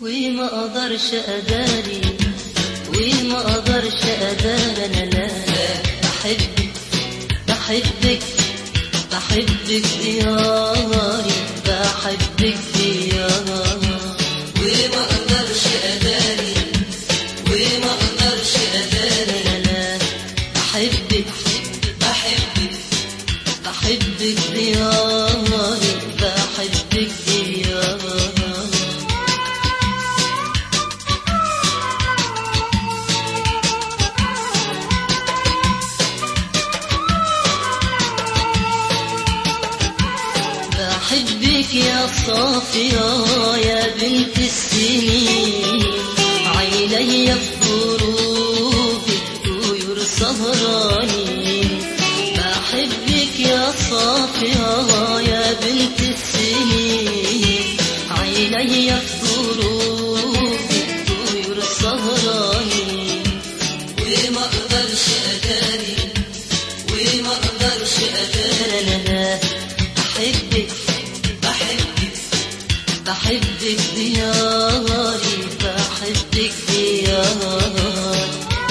وما اقدرش اداري وما اقدرش اداري انا لا بحبك بحبك بحبك دياري بحبك دياري وما اقدرش اداري وما اقدرش اداري انا لا بحبك بحبك بحبك دياري بحبك دياري بحبك يا صافية يا بنت السنين عيني في غروبك طيور سهرانين بحبك يا صافية يا بنت السنين عيني في غروبك طيور سهرانين وما اقدرش اداري وما اقدرش اداري لا لا لا بحبك بحبك بحبك دياري بحبك دياري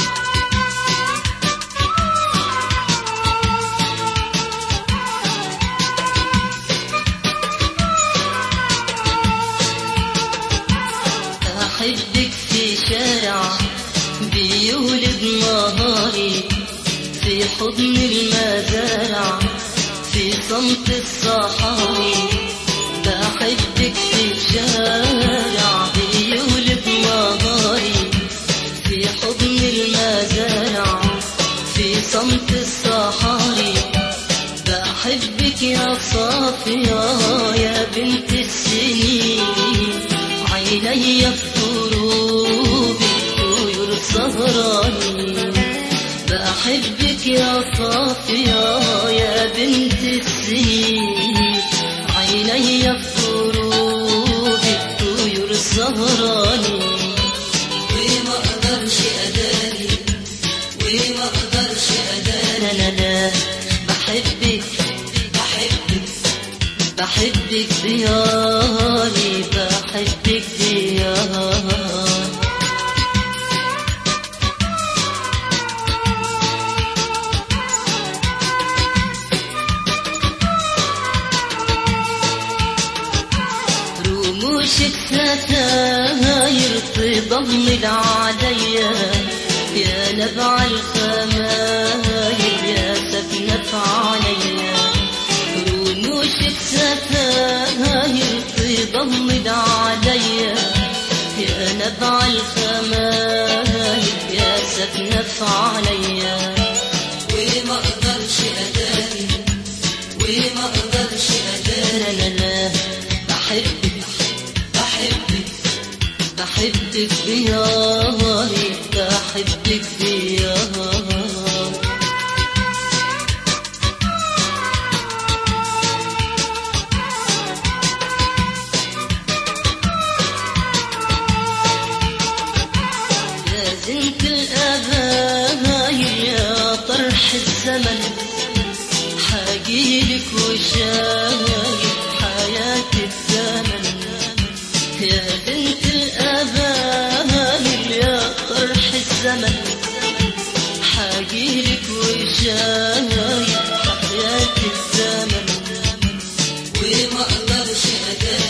أحبك في شارع بيولد نهاري في حضن المزارع في صمت الصحاري بحبك في شارع بيولد نهاري في حضن المزارع في صمت الصحاري بحبك يا صافية يا بنت السنين عيني في غروبي طيور سهرانين بحبك يا صافية يا بنت السنين عيني في غروبي طيور سهرانين وما اقدرش اداري وما اقدرش اداري لا لا لا بحبك بحبك بحبك دياري بحبك دياري رموشك ستاير تضمد عليا يا نبع الخمايل يا سكنة عليا رموشك ستاير تضمد عليا يا نبع الخمايل يا سكنة عليا وما اقدرش اداري وما اقدرش اداري لا لا لا بحبك بحبك بحبك دياري بحبك دياري يا زنت الأبايل يا طرح الزمن حاجيلك وشايف حياة الزمن يا بنت الأبايل يا طرح الزمن حاجيلك وشايف حياة الزمن وما اقدرش اداري